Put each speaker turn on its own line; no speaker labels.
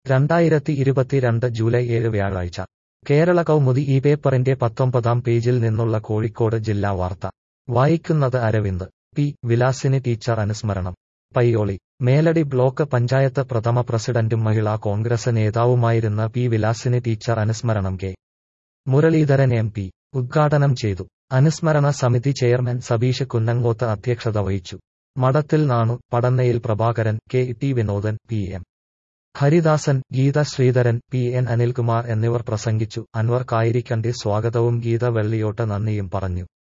രണ്ടായിരത്തി ഇരുപത്തിരണ്ട് ജൂലൈ ഏഴ് വ്യാഴാഴ്ച കേരള കൗമുദി ഈ പേപ്പറിന്റെ പത്തൊമ്പതാം പേജിൽ നിന്നുള്ള കോഴിക്കോട് ജില്ലാ വാർത്ത വായിക്കുന്നത് അരവിന്ദ് പി വിലാസിനി ടീച്ചർ അനുസ്മരണം പയ്യോളി മേലടി ബ്ലോക്ക് പഞ്ചായത്ത് പ്രഥമ പ്രസിഡന്റും മഹിളാ കോൺഗ്രസ് നേതാവുമായിരുന്ന പി വിലാസിനി ടീച്ചർ അനുസ്മരണം കെ മുരളീധരൻ എം പി ഉദ്ഘാടനം ചെയ്തു അനുസ്മരണ സമിതി ചെയർമാൻ സബീഷ് കുന്നങ്ങോത്ത് അധ്യക്ഷത വഹിച്ചു Madathil Nanu Padannayil Prabhakaran K T Vinodan P M Haridasan Geetha Sreedharan P N Anilkumar എന്നിവർ പ്രസംഗിച്ചു അൻവർ കായിരിക്കണ്ടി സ്വാഗതവും ഗീത വെള്ളിയോട്ട് നന്ദിയും പറഞ്ഞു